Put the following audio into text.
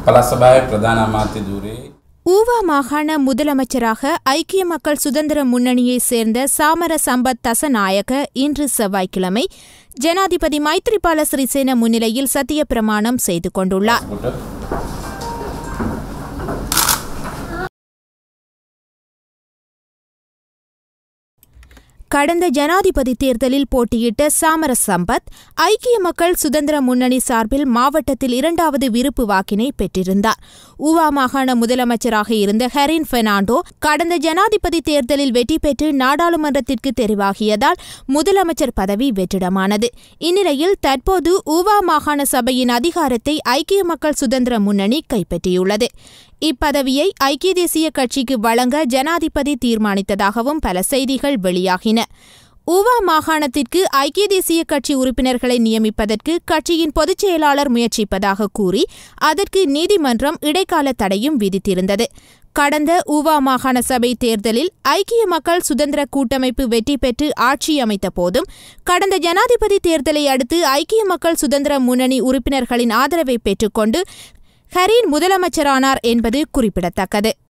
පළාත් සභාවේ ප්‍රධාන අමාත්‍ය ධූරයේ ஊவா மாகாண முதலமைச்சராக ஐக்கிய மக்கள் சுதந்திர முன்னணியைச் சேர்ந்த சாமர சம்பத் தசநாயக இன்று செவ்வாய்க்கிழமை ஜனாதிபதி மைத்ரிபால சிறிசேன முன்னிலையில் சத்திய பிரமாணம் செய்து கொண்டுள்ளார் කොට கடந்த ஜனாதிபதி தேர்தலில் போட்டியிட்ட சாமர சம்பத் ஐக்கிய மக்கள் சுதந்திர முன்னணி சார்பில் மாவட்டத்தில் இரண்டாவது விருப்பு வாக்கினை பெற்றிருந்தார் ஊவா மாகாண முதலமைச்சராக இருந்த ஹெரின் பெர்னாண்டோ கடந்த ஜனாதிபதி தேர்தலில் வெற்றி பெற்று நாடாளுமன்றத்திற்கு தெரிவாகியதால் முதலமைச்சர் பதவி வெற்றிடமானது இந்நிலையில் தற்போது ஊவா மாகாண சபையின் அதிகாரத்தை ஐக்கிய மக்கள் சுதந்திர முன்னணி கைப்பற்றியுள்ளது இப்பதவியை ஐக்கிய தேசிய கட்சிக்கு வழங்க ஜனாதிபதி தீர்மானித்ததாகவும் பல செய்திகள் வெளியாகின ஊவா மாகாணத்திற்கு ஐக்கிய தேசிய கட்சி உறுப்பினர்களை நியமிப்பதற்கு கட்சியின் பொதுச் செயலாளர் முயற்சிப்பதாக கூறி அதற்கு நீதிமன்றம் இடைக்கால தடையும் விதித்திருந்தது கடந்த ஊவா மாகாண சபை தேர்தலில் ஐக்கிய மக்கள் சுதந்திர கூட்டமைப்பு வெற்றி பெற்று ஆட்சி அமைத்த போதும் கடந்த ஜனாதிபதி தேர்தலை அடுத்து ஐக்கிய மக்கள் சுதந்திர முன்னணி உறுப்பினர்களின் ஆதரவை பெற்றுக்கொண்டு ஹரீன் முதலமைச்சரானார் என்பது குறிப்பிடத்தக்கது